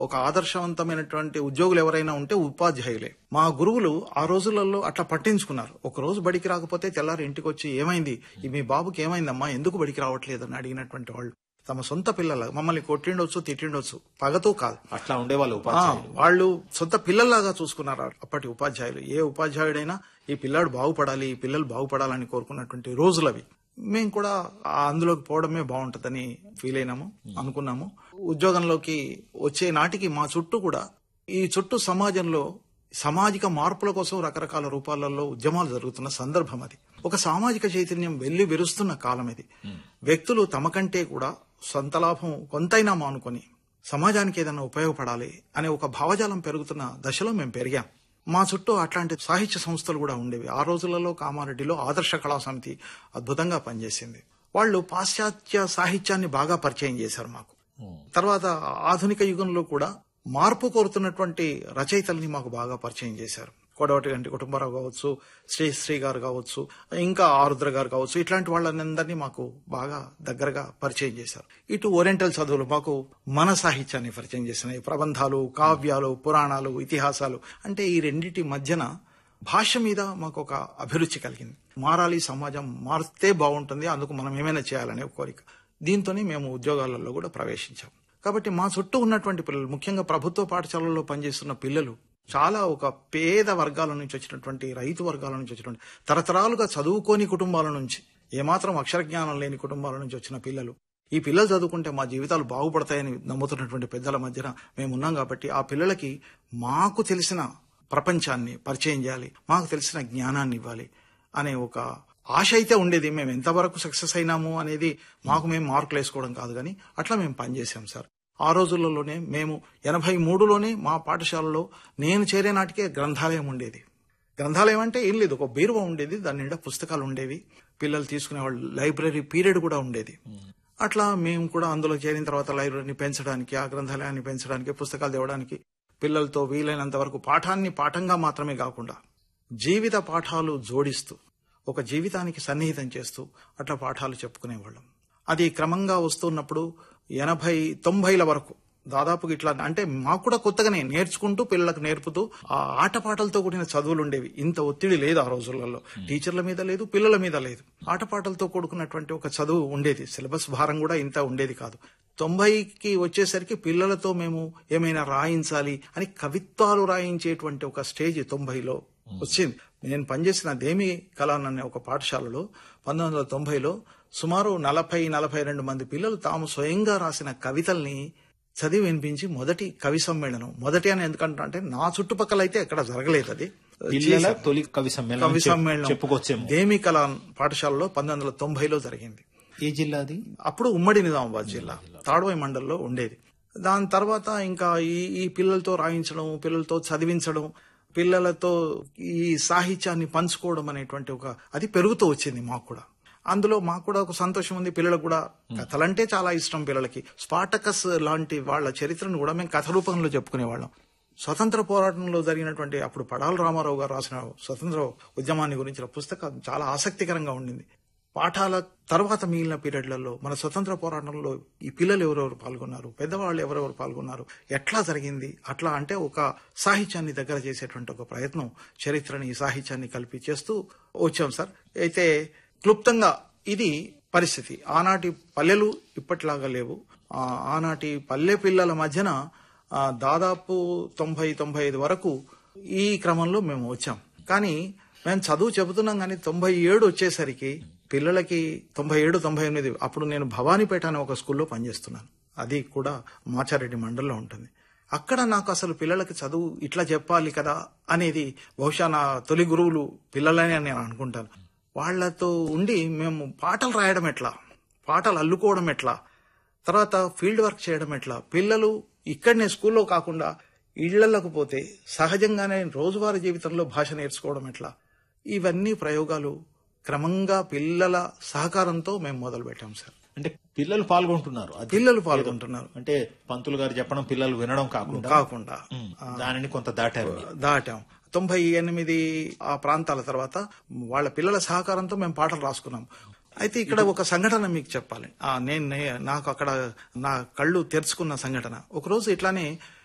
ఒక ఆదర్శవంతమైనటువంటి ఉద్యోగులు ఎవరైనా ఉంటే ఉపాధ్యాయులే మా గురువులు ఆ రోజులలో అట్లా పట్టించుకున్నారు ఒక రోజు బడికి రాకపోతే తెల్లారి ఇంటికి వచ్చి ఏమైంది ఈ మీ బాబుకి ఏమైందమ్మా ఎందుకు బడికి రావట్లేదు అని అడిగినటువంటి వాళ్ళు తమ సొంత పిల్లల మమ్మల్ని కొట్టిండొచ్చు తిట్టిండొచ్చు పగతో కాదు అట్లా ఉండేవాళ్ళు ఆ, ఉపాధ్యాయులు వాళ్ళు సొంత పిల్లల్లాగా చూసుకున్నారు అప్పటి ఉపాధ్యాయులు ఏ ఉపాధ్యాయుడైనా ఈ పిల్లాడు బాగుపడాలి ఈ పిల్లలు బాగుపడాలని కోరుకున్నటువంటి రోజులవి మేము కూడా ఆ అందులోకి పోవడమే బాగుంటుందని ఫీల్ అయినాము అనుకున్నాము ఉద్యోగంలోకి వచ్చే నాటికి మా చుట్టూ కూడా ఈ చుట్టూ సమాజంలో సామాజిక మార్పుల కోసం రకరకాల రూపాలలో ఉద్యమాలు జరుగుతున్న సందర్భం అది ఒక సామాజిక చైతన్యం వెళ్లి విరుస్తున్న కాలం ఇది వ్యక్తులు తమ కంటే కూడా సొంత లాభం కొంతైనా మానుకొని సమాజానికి ఏదైనా ఉపయోగపడాలి అనే ఒక భావజాలం పెరుగుతున్న దశలో మేము పెరిగాం మా చుట్టూ అట్లాంటి సాహిత్య సంస్థలు కూడా ఉండేవి ఆ రోజులలో కామారెడ్డిలో ఆదర్శ కళా సమితి అద్భుతంగా పనిచేసింది వాళ్ళు పాశ్చాత్య సాహిత్యాన్ని బాగా పరిచయం చేశారు మాకు తర్వాత ఆధునిక యుగంలో కూడా మార్పు కోరుతున్నటువంటి రచయితల్ని మాకు బాగా పరిచయం చేశారు కొడవటి గంటి కుటుంబరావు కావచ్చు శ్రీశ్రీ గారు కావచ్చు ఇంకా ఆరుద్ర గారు కావచ్చు ఇట్లాంటి వాళ్ళందరినీ మాకు బాగా దగ్గరగా పరిచయం చేశారు ఇటు ఓరియంటల్ చదువులు మాకు మన సాహిత్యాన్ని పరిచయం చేసినాయి ప్రబంధాలు కావ్యాలు పురాణాలు ఇతిహాసాలు అంటే ఈ రెండింటి మధ్యన భాష మీద మాకు ఒక అభిరుచి కలిగింది మారాలి సమాజం మారితే బాగుంటుంది అందుకు మనం ఏమైనా చేయాలనే ఒక కోరిక దీంతోనే మేము ఉద్యోగాలలో కూడా ప్రవేశించాం కాబట్టి మా చుట్టూ ఉన్నటువంటి పిల్లలు ముఖ్యంగా ప్రభుత్వ పాఠశాలల్లో పనిచేస్తున్న పిల్లలు చాలా ఒక పేద వర్గాల నుంచి వచ్చినటువంటి రైతు వర్గాల నుంచి వచ్చినటువంటి తరతరాలుగా చదువుకోని కుటుంబాల నుంచి ఏమాత్రం అక్షర జ్ఞానం లేని కుటుంబాల నుంచి వచ్చిన పిల్లలు ఈ పిల్లలు చదువుకుంటే మా జీవితాలు బాగుపడతాయని నమ్ముతున్నటువంటి పెద్దల మధ్యన మేము ఉన్నాం కాబట్టి ఆ పిల్లలకి మాకు తెలిసిన ప్రపంచాన్ని పరిచయం చేయాలి మాకు తెలిసిన జ్ఞానాన్ని ఇవ్వాలి అనే ఒక ఆశ అయితే ఉండేది మేము ఎంతవరకు సక్సెస్ అయినాము అనేది మాకు మేము మార్కులు వేసుకోవడం కాదు కానీ అట్లా మేము పనిచేసాం సార్ ఆ రోజులలోనే మేము ఎనభై మూడులోనే మా పాఠశాలలో నేను చేరే నాటికే గ్రంథాలయం ఉండేది గ్రంథాలయం అంటే ఏం లేదు ఒక బీరువా ఉండేది దాని నిండా పుస్తకాలు ఉండేవి పిల్లలు తీసుకునేవాళ్ళు లైబ్రరీ పీరియడ్ కూడా ఉండేది అట్లా మేము కూడా అందులో చేరిన తర్వాత లైబ్రరీని పెంచడానికి ఆ గ్రంథాలయాన్ని పెంచడానికి పుస్తకాలు తేవడానికి పిల్లలతో వీలైనంత వరకు పాఠాన్ని పాఠంగా మాత్రమే కాకుండా జీవిత పాఠాలు జోడిస్తూ ఒక జీవితానికి సన్నిహితం చేస్తూ అట్లా పాఠాలు చెప్పుకునేవాళ్ళం అది క్రమంగా వస్తున్నప్పుడు ఎనభై తొంభైల వరకు దాదాపుగా ఇట్లా అంటే మాకు కూడా కొత్తగానే నేర్చుకుంటూ పిల్లలకు నేర్పుతూ ఆ ఆటపాటలతో కూడిన చదువులు ఉండేవి ఇంత ఒత్తిడి లేదు ఆ రోజులలో టీచర్ల మీద లేదు పిల్లల మీద లేదు ఆటపాటలతో కూడుకున్నటువంటి ఒక చదువు ఉండేది సిలబస్ భారం కూడా ఇంత ఉండేది కాదు తొంభైకి వచ్చేసరికి పిల్లలతో మేము ఏమైనా రాయించాలి అని కవిత్వాలు రాయించేటువంటి ఒక స్టేజ్ తొంభైలో వచ్చింది నేను పనిచేసిన దేమి కళాన్ అనే ఒక పాఠశాలలో పంతొమ్మిది వందల తొంభైలో సుమారు నలభై నలభై రెండు మంది పిల్లలు తాము స్వయంగా రాసిన కవితల్ని చదివి వినిపించి మొదటి కవి సమ్మేళనం మొదటి అని ఎందుకంటే అంటే నా చుట్టుపక్కల అయితే ఎక్కడ జరగలేదు అది పిల్లల తొలి కవి సమ్మేళనం కవి చెప్- సమ్మేళనం చెప్పుకోవచ్చేమో దేమి కళాన్ పాఠశాలలో పంతొమ్మిది వందల తొంభైలో జరిగింది ఏ జిల్లాది అప్పుడు ఉమ్మడి నిజామాబాద్ జిల్లా తాడవాయి మండలంలో ఉండేది దాని తర్వాత ఇంకా ఈ ఈ పిల్లలతో రాయించడం పిల్లలతో చదివించడం పిల్లలతో ఈ సాహిత్యాన్ని పంచుకోవడం అనేటువంటి ఒక అది పెరుగుతూ వచ్చింది మాకు కూడా అందులో మాకు కూడా ఒక సంతోషం ఉంది పిల్లలకు కూడా కథలంటే చాలా ఇష్టం పిల్లలకి స్పాటకస్ లాంటి వాళ్ళ చరిత్రను కూడా మేము కథ రూపంలో చెప్పుకునేవాళ్ళం స్వతంత్ర పోరాటంలో జరిగినటువంటి అప్పుడు పడాల రామారావు గారు రాసిన స్వతంత్ర ఉద్యమాన్ని గురించిన పుస్తకం చాలా ఆసక్తికరంగా ఉండింది పాఠాల తర్వాత మిగిలిన పీరియడ్లలో మన స్వతంత్ర పోరాటంలో ఈ పిల్లలు ఎవరెవరు పాల్గొన్నారు పెద్దవాళ్ళు ఎవరెవరు పాల్గొన్నారు ఎట్లా జరిగింది అట్లా అంటే ఒక సాహిత్యాన్ని దగ్గర చేసేటువంటి ఒక ప్రయత్నం చరిత్రని సాహిత్యాన్ని కలిపి చేస్తూ వచ్చాం సార్ అయితే క్లుప్తంగా ఇది పరిస్థితి ఆనాటి పల్లెలు ఇప్పటిలాగా లేవు ఆ, ఆనాటి పల్లె పిల్లల మధ్యన ఆ, దాదాపు తొంభై తొంభై ఐదు వరకు ఈ క్రమంలో మేము వచ్చాం కానీ మేము చదువు చెబుతున్నాం కానీ తొంభై ఏడు వచ్చేసరికి పిల్లలకి తొంభై ఏడు తొంభై ఎనిమిది అప్పుడు నేను భవానీపేట అనే ఒక స్కూల్లో పనిచేస్తున్నాను అది కూడా మాచారెడ్డి మండలంలో ఉంటుంది అక్కడ నాకు అసలు పిల్లలకి చదువు ఇట్లా చెప్పాలి కదా అనేది బహుశా నా తొలి గురువులు పిల్లలనే అని నేను అనుకుంటాను వాళ్లతో ఉండి మేము పాటలు రాయడం ఎట్లా పాటలు అల్లుకోవడం ఎట్లా తర్వాత ఫీల్డ్ వర్క్ చేయడం ఎట్లా పిల్లలు ఇక్కడనే స్కూల్లో కాకుండా ఇళ్లకు పోతే సహజంగానే రోజువారీ జీవితంలో భాష నేర్చుకోవడం ఎట్లా ఇవన్నీ ప్రయోగాలు క్రమంగా పిల్లల సహకారంతో మేము మొదలు పెట్టాం సార్ అంటే పిల్లలు పాల్గొంటున్నారు అది పిల్లలు పాల్గొంటున్నారు అంటే పంతులు గారు చెప్పడం పిల్లలు వినడం కాకుండా కాకుండా ఉమ్, దానిని కొంత దాటారు దాటాం తొంభై ఎనిమిది ఆ ప్రాంతాల తర్వాత వాళ్ళ పిల్లల సహకారంతో మేము పాటలు రాసుకున్నాం అయితే ఇక్కడ ఒక సంఘటన మీకు చెప్పాలి ఆ నేను నే- నాకు అక్కడ నా కళ్ళు తెరుచుకున్న సంఘటన ఒకరోజు ఇట్లానే